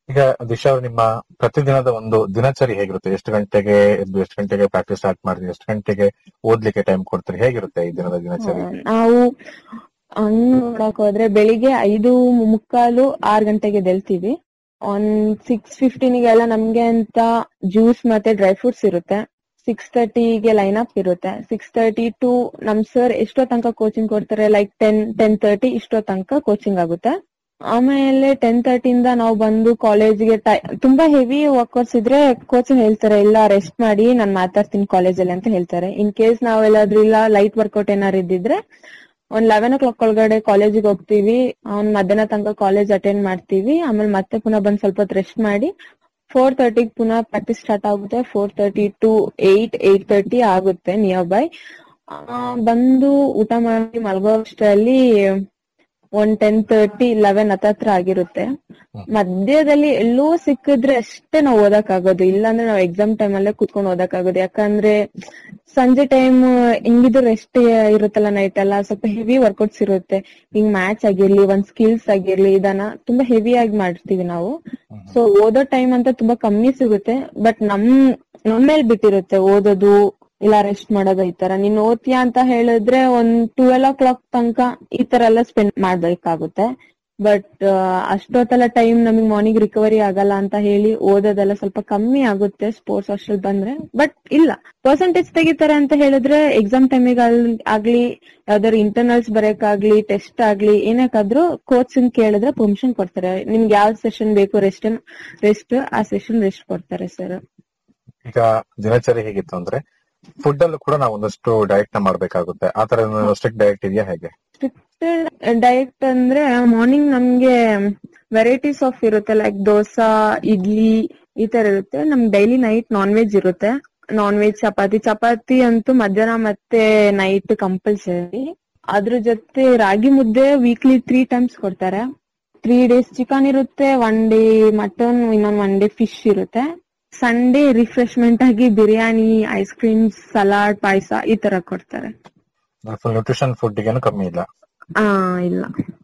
ಈಗ ದಿಶಾ ಅವ್ರು ನಿಮ್ಮ ಪ್ರತಿದಿನದ ಒಂದು ದಿನಚರಿ ಹೇಗಿರುತ್ತೆ ಎಷ್ಟು ಗಂಟೆಗೆ ಎದ್ದು ಎಷ್ಟು ಗಂಟೆಗೆ ಪ್ರಾಕ್ಟೀಸ್ ಸ್ಟಾರ್ಟ್ ಮಾಡ್ತೀರಿ ಎಷ್ಟು ಗಂಟೆಗೆ ಓದ್ಲಿಕ್ಕೆ ಟೈಮ್ ಕೊಡ್ತೀರಿ ಹೇಗಿರುತ್ತೆ ಈ ದಿನದ ದಿನಚರಿ ನಾವು ಹಂಗ್ ನೋಡಕ್ ಹೋದ್ರೆ ಬೆಳಿಗ್ಗೆ ಐದು ಮುಕ್ಕಾಲು ಆರ್ ಗಂಟೆಗೆ ಎದ್ದೇಳ್ತೀವಿ ಒಂದ್ ಸಿಕ್ಸ್ ಫಿಫ್ಟೀನಿಗೆಲ್ಲ ನಮ್ಗೆ ಅಂತ ಜ್ಯೂಸ್ ಮತ್ತೆ ಡ್ರೈ ಫ್ರೂಟ್ಸ್ ಇರುತ್ತೆ ಸಿಕ್ಸ್ ತರ್ಟಿಗೆ ಲೈನ್ ಅಪ್ ಇರುತ್ತೆ ಸಿಕ್ಸ್ ತರ್ಟಿ ಟು ನಮ್ ಸರ್ ಎಷ್ಟೋ ತನಕ ಕೋಚಿಂಗ್ ಕೊಡ್ತಾರೆ ಲೈಕ್ ಟೆನ್ ಟೆನ್ ತರ್ಟಿ ಇಷ್ಟೋ ತನಕ ಕೋಚಿಂಗ್ ಆಗುತ್ತೆ ಆಮೇಲೆ ಟೆನ್ ತರ್ಟಿಯಿಂದ ನಾವು ಬಂದು ಕಾಲೇಜ್ಗೆ ತುಂಬಾ ಹೆವಿ ವರ್ಕೌಟ್ಸ್ ಇದ್ರೆ ಕೋಚ್ ಹೇಳ್ತಾರೆ ಇಲ್ಲ ರೆಸ್ಟ್ ಮಾಡಿ ನಾನ್ ಮಾತಾಡ್ತೀನಿ ಕಾಲೇಜಲ್ಲಿ ಅಂತ ಹೇಳ್ತಾರೆ ಇನ್ ಕೇಸ್ ನಾವೆಲ್ಲಾದ್ರೂ ಇಲ್ಲ ಲೈಟ್ ವರ್ಕೌಟ್ ಏನಾರು ಇದ್ದಿದ್ರೆ ಒಂದ್ ಲೆವೆನ್ ಓ ಕ್ಲಾಕ್ ಒಳಗಡೆ ಕಾಲೇಜಿಗೆ ಹೋಗ್ತೀವಿ ಒಂದ್ ಮಧ್ಯಾಹ್ನ ತನಕ ಕಾಲೇಜ್ ಅಟೆಂಡ್ ಮಾಡ್ತೀವಿ ಆಮೇಲೆ ಮತ್ತೆ ಪುನಃ ಬಂದ್ ಸ್ವಲ್ಪ ಹೊತ್ತು ರೆಸ್ಟ್ ಮಾಡಿ ಫೋರ್ ತರ್ಟಿಗೆ ಪುನಃ ಪ್ರಾಕ್ಟೀಸ್ ಸ್ಟಾರ್ಟ್ ಆಗುತ್ತೆ four thirty to eight eight thirty ಆಗುತ್ತೆ ನಿಯರ್ ಬೈ ಬಂದು ಊಟ ಮಾಡಿ ಮಲಗೋ ಅಷ್ಟರಲ್ಲಿ ಒಂದ್ ಟೆನ್ ತರ್ಟಿ ಲೆವೆನ್ ಹತ್ತತ್ರ ಆಗಿರುತ್ತೆ ಮಧ್ಯದಲ್ಲಿ ಎಲ್ಲೋ ಸಿಕ್ಕಿದ್ರೆ ಅಷ್ಟೇ ನಾವು ಓದಕ್ ಆಗೋದು ಇಲ್ಲಾಂದ್ರೆ ನಾವು ಎಕ್ಸಾಮ್ ಟೈಮ್ ಅಲ್ಲೇ ಕುತ್ಕೊಂಡು ಓದಕ್ ಆಗೋದು ಯಾಕಂದ್ರೆ ಸಂಜೆ ಟೈಮ್ ಹಿಂಗಿದ್ರು ರೆಸ್ಟ್ ಇರುತ್ತಲ್ಲ ನೈಟ್ ಎಲ್ಲ ಸ್ವಲ್ಪ ಹೆವಿ ವರ್ಕೌಟ್ಸ್ ಇರುತ್ತೆ ಹಿಂಗ್ ಮ್ಯಾಚ್ ಆಗಿರ್ಲಿ ಒಂದ್ ಸ್ಕಿಲ್ಸ್ ಆಗಿರ್ಲಿ ಇದನ್ನ ತುಂಬಾ ಹೆವಿ ಆಗಿ ಮಾಡ್ತೀವಿ ನಾವು ಸೊ ಓದೋ ಟೈಮ್ ಅಂತ ತುಂಬಾ ಕಮ್ಮಿ ಸಿಗುತ್ತೆ ಬಟ್ ನಮ್ ನಮ್ಮೇಲ್ ಬಿಟ್ಟಿರುತ್ತೆ ಓದೋದು ಇಲ್ಲ ರೆಸ್ಟ್ ಮಾಡೋದು ಈ ತರ ನೀನ್ ಓದ್ತೀಯಾ ಅಂತ ಹೇಳಿದ್ರೆ ಒಂದ್ ಟ್ವೆಲ್ ಓ ಕ್ಲಾಕ್ ತನಕ ಈ ತರ ಎಲ್ಲ ಸ್ಪೆಂಡ್ ಮಾಡ್ಬೇಕಾಗುತ್ತೆ ಬಟ್ ಅಷ್ಟೊತ್ತೆಲ್ಲ ಟೈಮ್ ನಮಗೆ ಮಾರ್ನಿಂಗ್ ರಿಕವರಿ ಆಗಲ್ಲ ಅಂತ ಹೇಳಿ ಓದೋದೆಲ್ಲ ಸ್ವಲ್ಪ ಕಮ್ಮಿ ಆಗುತ್ತೆ ಸ್ಪೋರ್ಟ್ಸ್ ಹಾಸ್ಟೆಲ್ ಬಂದ್ರೆ ಬಟ್ ಇಲ್ಲ ಪರ್ಸೆಂಟೇಜ್ ತೆಗಿತಾರೆ ಅಂತ ಹೇಳಿದ್ರೆ ಎಕ್ಸಾಮ್ ಟೈಮಿಗೆ ಆಗ್ಲಿ ಯಾವ್ದಾದ್ರು ಇಂಟರ್ನಲ್ಸ್ ಬರೆಯಕ್ಕಾಗ್ಲಿ ಟೆಸ್ಟ್ ಆಗ್ಲಿ ಏನಕ್ಕಾದ್ರೂ ಕೋಚಿಂಗ್ ಕೇಳಿದ್ರೆ ಪರ್ಮಿಷನ್ ಕೊಡ್ತಾರೆ ನಿಮ್ಗೆ ಯಾವ ಸೆಷನ್ ಬೇಕು ರೆಸ್ಟ್ ರೆಸ್ಟ್ ಆ ಸೆಷನ್ ರೆಸ್ಟ್ ಕೊಡ್ತಾರೆ ಸರ್ ಈಗ ದಿನಚರಿ ಹೇಗಿತ್ತು ಅಂದ್ರೆ ಫುಡ್ ಅಲ್ಲೂ ಕೂಡ ನಾವು ಒಂದಷ್ಟು ಡಯಟ್ ನ ಮಾಡ್ಬೇಕಾಗುತ್ತೆ ಆ ತರ ಸ್ಟ್ರಿಕ್ಟ್ ಡಯಟ್ ಇದೆಯಾ ಹೇಗೆ ಸ್ಟ್ರಿಕ್ಟೆಡ್ ಡಯಟ್ ಅಂದ್ರೆ ಮಾರ್ನಿಂಗ್ ನಮ್ಗೆ ವೆರೈಟೀಸ್ ಆಫ್ ಇರುತ್ತೆ ಲೈಕ್ ದೋಸಾ ಇಡ್ಲಿ ಈ ತರ ಇರುತ್ತೆ ನಮ್ಗೆ ಡೈಲಿ ನೈಟ್ ನಾನ್ ವೆಜ್ ಇರುತ್ತೆ ನಾನ್ ವೆಜ್ ಚಪಾತಿ ಚಪಾತಿ ಅಂತೂ ಮಧ್ಯಾಹ್ನ ಮತ್ತೆ ನೈಟ್ ಕಂಪಲ್ಸರಿ ಅದ್ರ ಜೊತೆ ರಾಗಿ ಮುದ್ದೆ ವೀಕ್ಲಿ ತ್ರೀ ಟೈಮ್ಸ್ ಕೊಡ್ತಾರೆ ತ್ರೀ ಡೇಸ್ ಚಿಕನ್ ಇರುತ್ತೆ ಒನ್ ಡೇ ಮಟನ್ ಇನ್ನೊಂದ್ ಒನ್ ಡೇ ಫಿಶ್ ಇರುತ್ತೆ ಸಂಡೇ ರಿಫ್ರೆಶ್ಮೆಂಟ್ ಆಗಿ ಬಿರಿಯಾನಿ ಐಸ್ ಕ್ರೀಮ್ ಸಲಾಡ್ ಪಾಯಸ ಈ ತರ ಕೊಡ್ತಾರೆ ಫುಲ್ ನ್ಯೂಟ್ರಿಷನ್ ಫುಡ್ ಗೆನು ಕಮ್ಮಿ ಇಲ್ಲ ಆ ಇಲ್ಲ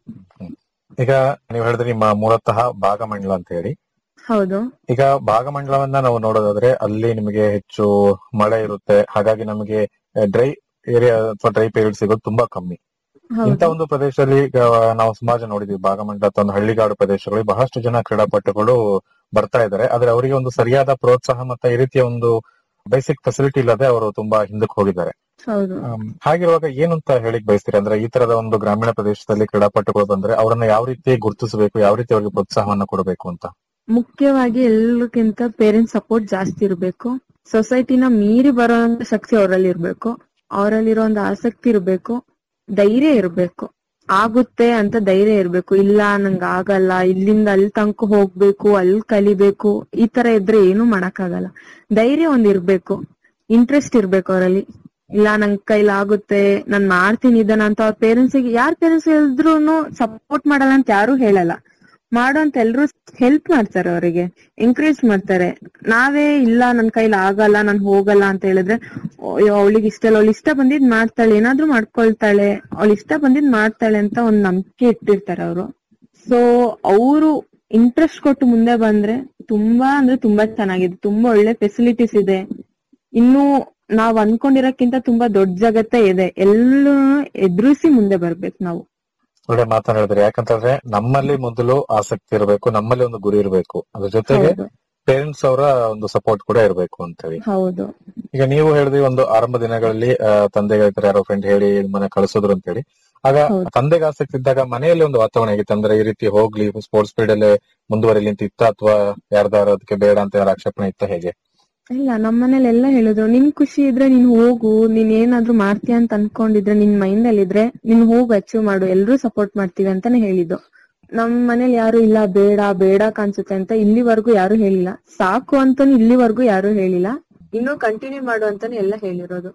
ಈಗ ನೀವು ಹೇಳಿದ್ರೆ ನಿಮ್ಮ ಮೂಲತಃ ಭಾಗಮಂಡಲ ಅಂತ ಹೇಳಿ ಹೌದು ಈಗ ಭಾಗಮಂಡಲವನ್ನ ನಾವು ನೋಡೋದಾದ್ರೆ ಅಲ್ಲಿ ನಿಮಗೆ ಹೆಚ್ಚು ಮಳೆ ಇರುತ್ತೆ ಹಾಗಾಗಿ ನಮಗೆ ಡ್ರೈ ಏರಿಯಾ ಅಥವಾ ಡ್ರೈ ಪೀರಿಯಡ್ ಸಿಗೋದು ತುಂಬಾ ಕಮ್ಮಿ ಇಂತ ಹೌದು ಒಂದು ಪ್ರದೇಶದಲ್ಲಿ ಈಗ ನಾವು ಸಮಾಜ ನೋಡಿದ್ವಿ ಭಾಗಮಂಡಲ ಅಥವಾ ಒಂದು ಹಳ್ಳಿಗಾಡು ಪ್ರದೇಶಗಳು ಬಹಳಷ್ಟು ಜನ ಕ್ರೀಡಾಪಟುಗಳು ಬರ್ತಾ ಇದ್ದಾರೆ ಆದ್ರೆ ಅವರಿಗೆ ಒಂದು ಸರಿಯಾದ ಪ್ರೋತ್ಸಾಹ ಮತ್ತೆ ಈ ರೀತಿಯ ಒಂದು ಬೇಸಿಕ್ ಫೆಸಿಲಿಟಿ ಇಲ್ಲದೆ ಅವರು ತುಂಬಾ ಹಿಂದಕ್ಕೆ ಹೋಗಿದ್ದಾರೆ ಹೌದು ಆಮ್, ಹಾಗಿರುವಾಗ ಏನು ಅಂತ ಹೇಳಿಕ್ ಬಯಸ್ತೀರಿ ಅಂದ್ರೆ ಈ ತರದ ಒಂದು ಗ್ರಾಮೀಣ ಪ್ರದೇಶದಲ್ಲಿ ಕ್ರೀಡಾಪಟುಗಳು ಬಂದ್ರೆ ಅವರನ್ನ ಯಾವ ರೀತಿ ಗುರುತಿಸಬೇಕು ಯಾವ ರೀತಿ ಅವರಿಗೆ ಪ್ರೋತ್ಸಾಹವನ್ನ ಕೊಡಬೇಕು ಅಂತ ಮುಖ್ಯವಾಗಿ ಎಲ್ಲಕ್ಕಿಂತ ಪೇರೆಂಟ್ಸ್ ಸಪೋರ್ಟ್ ಜಾಸ್ತಿ ಇರಬೇಕು ಸೊಸೈಟಿನ ಮೀರಿ ಬರೋಂತ ಶಕ್ತಿ ಅವರಲ್ಲಿ ಇರ್ಬೇಕು ಅವರಲ್ಲಿರೋ ಒಂದು ಆಸಕ್ತಿ ಇರ್ಬೇಕು ಧೈರ್ಯ ಇರ್ಬೇಕು ಆಗುತ್ತೆ ಅಂತ ಧೈರ್ಯ ಇರ್ಬೇಕು ಇಲ್ಲ ನಂಗ್ ಆಗಲ್ಲ ಇಲ್ಲಿಂದ ಅಲ್ಲಿ ತನಕ ಹೋಗ್ಬೇಕು ಅಲ್ಲಿ ಕಲಿಬೇಕು ಈ ತರ ಇದ್ರೆ ಏನು ಮಾಡಕ್ಕಾಗಲ್ಲ ಧೈರ್ಯ ಒಂದ್ ಇರ್ಬೇಕು ಇಂಟ್ರೆಸ್ಟ್ ಇರ್ಬೇಕು ಅವರಲ್ಲಿ ಇಲ್ಲ ನನ್ ಕೈಲಿ ಆಗುತ್ತೆ ನಾನ್ ಮಾಡ್ತೀನಿ ಇದನ್ನ ಅಂತ ಅವ್ರ ಪೇರೆಂಟ್ಸ್ ಯಾರ್ ಪೇರೆಂಟ್ಸ್ ಹೇಳಿದ್ರು ಸಪೋರ್ಟ್ ಮಾಡಲ್ಲ ಅಂತ ಯಾರು ಹೇಳಲ್ಲ ಮಾಡು ಅಂತ ಎಲ್ರು ಹೆಲ್ಪ್ ಮಾಡ್ತಾರೆ ಅವರಿಗೆ ಎಂಕರೇಜ್ ಮಾಡ್ತಾರೆ ನಾವೇ ಇಲ್ಲ ನನ್ ಕೈಲಿ ಆಗಲ್ಲ ನಾನ್ ಹೋಗಲ್ಲ ಅಂತ ಹೇಳಿದ್ರೆ ಅವಳಿಗೆ ಇಷ್ಟ ಇಲ್ಲ ಅವಳು ಇಷ್ಟ ಬಂದಿದ್ ಮಾಡ್ತಾಳೆ ಏನಾದ್ರೂ ಮಾಡ್ಕೊಳ್ತಾಳೆ ಅವಳು ಇಷ್ಟ ಬಂದಿದ್ ಮಾಡ್ತಾಳೆ ಅಂತ ಒಂದ್ ನಂಬಿಕೆ ಇಟ್ಟಿರ್ತಾರೆ ಅವರು ಸೊ ಅವರು ಇಂಟ್ರೆಸ್ಟ್ ಕೊಟ್ಟು ಮುಂದೆ ಬಂದ್ರೆ ತುಂಬಾ ಅಂದ್ರೆ ತುಂಬಾ ಚೆನ್ನಾಗಿದೆ ತುಂಬಾ ಒಳ್ಳೆ ಫೆಸಿಲಿಟೀಸ್ ಇದೆ ಇನ್ನು ನಾವ್ ಅನ್ಕೊಂಡಿರಕ್ಕಿಂತ ತುಂಬಾ ದೊಡ್ಡ ಜಗತ್ತೇ ಇದೆ ಎಲ್ಲೂ ಎದುರಿಸಿ ಮುಂದೆ ಬರ್ಬೇಕು ನಾವು ಒಳ್ಳೆ ಮಾತನ್ನ ಹೇಳಿದ್ರೆ ಯಾಕಂತಂದ್ರೆ ನಮ್ಮಲ್ಲಿ ಮೊದಲು ಆಸಕ್ತಿ ಇರಬೇಕು ನಮ್ಮಲ್ಲಿ ಒಂದು ಗುರಿ ಇರಬೇಕು ಅದ್ರ ಜೊತೆಗೆ ಹೌದು ಪೇರೆಂಟ್ಸ್ ಅವರ ಒಂದು ಸಪೋರ್ಟ್ ಕೂಡ ಇರಬೇಕು ಅಂತ ಹೇಳಿ ಹೌದು ಈಗ ನೀವು ಹೇಳಿದ್ರಿ ಒಂದು ಆರಂಭ ದಿನಗಳಲ್ಲಿ ಆ, ತಂದೆಗೆ ಈ ತರ ಯಾರೋ ಫ್ರೆಂಡ್ ಹೇಳಿ ಮನೆ ಕಳಿಸಿದ್ರು ಅಂತ ಹೇಳಿ ಆಗ ಹೌದು. ತಂದೆಗೆ ಆಸಕ್ತಿ ಇದ್ದಾಗ ಮನೆಯಲ್ಲಿ ಒಂದು ವಾತಾವರಣ ಹೇಗಿತ್ತು ಅಂದ್ರೆ ಈ ರೀತಿ ಹೋಗ್ಲಿ ಸ್ಪೋರ್ಟ್ಸ್ ಫೀಲ್ಡ್ ಅಲ್ಲೇ ಮುಂದುವರಿಲಿ ಅಂತ ಇತ್ತ ಅಥವಾ ಯಾರ್ದಾರು ಅದಕ್ಕೆ ಬೇಡ ಅಂತ ಯಾರು ಆಕ್ಷೇಪಣೆ ಇತ್ತ ಹೇಗೆ ಇಲ್ಲ ನಮ್ಮನೇಲಿ ಎಲ್ಲ ಹೇಳಿದ್ರು ನಿನ್ ಖುಷಿ ಇದ್ರೆ ನೀನ್ ಹೋಗು ನೀನ್ ಏನಾದ್ರೂ ಮಾಡ್ತೀಯ ಅಂತ ಅನ್ಕೊಂಡಿದ್ರೆ ನಿನ್ ಮೈಂಡ್ ಅಲ್ಲಿ ಇದ್ರೆ ನೀನ್ ಹೋಗು ಅಚೀವ್ ಮಾಡು ಎಲ್ರೂ ಸಪೋರ್ಟ್ ಮಾಡ್ತೀವಿ ಅಂತಾನೆ ಹೇಳಿದ್ದು ನಮ್ ಮನೇಲಿ ಯಾರು ಇಲ್ಲ ಬೇಡ ಬೇಡ ಕಾಣಿಸುತ್ತೆ ಅಂತ ಇಲ್ಲಿವರೆಗೂ ಯಾರು ಹೇಳಿಲ್ಲ ಸಾಕು ಅಂತಾನು ಇಲ್ಲಿವರೆಗೂ ಯಾರು ಹೇಳಿಲ್ಲ ಇನ್ನು ಕಂಟಿನ್ಯೂ ಮಾಡು ಅಂತಾನೆ ಎಲ್ಲ ಹೇಳಿರೋದು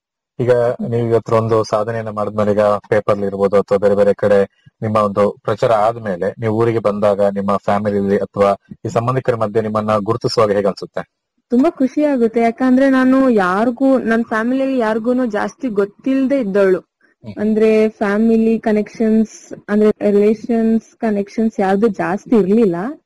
ಈಗ ನೀವು ಇವತ್ತು ಒಂದು ಸಾಧನೆಯನ್ನ ಮಾಡಿದ್ಮೇಲೆ ಈಗ ಪೇಪರ್ ಇರ್ಬೋದು ಅಥವಾ ಬೇರೆ ಬೇರೆ ಕಡೆ ನಿಮ್ಮ ಒಂದು ಪ್ರಚಾರ ಆದ್ಮೇಲೆ ನೀವು ಊರಿಗೆ ಬಂದಾಗ ನಿಮ್ಮ ಫ್ಯಾಮಿಲಿ ಅಥವಾ ಈ ಸಂಬಂಧಿಕರ ಮಧ್ಯೆ ನಿಮ್ಮನ್ನ ಗುರುತಿಸುವಾಗ ಹೇಗೆ ಅನ್ಸುತ್ತೆ ತುಂಬಾ ಖುಷಿ ಆಗುತ್ತೆ ಯಾಕಂದ್ರೆ ನಾನು ಯಾರಿಗೂ ನನ್ ಫ್ಯಾಮಿಲಿಯಲ್ಲಿ ಯಾರಿಗೂನು ಜಾಸ್ತಿ ಗೊತ್ತಿಲ್ಲದೆ ಇದ್ದವಳು ಹ್ಮ್. ಅಂದ್ರೆ ಫ್ಯಾಮಿಲಿ ಕನೆಕ್ಷನ್ಸ್ ಅಂದ್ರೆ ರಿಲೇಷನ್ಸ್ ಕನೆಕ್ಷನ್ಸ್ ಯಾವ್ದು ಜಾಸ್ತಿ ಇರ್ಲಿಲ್ಲ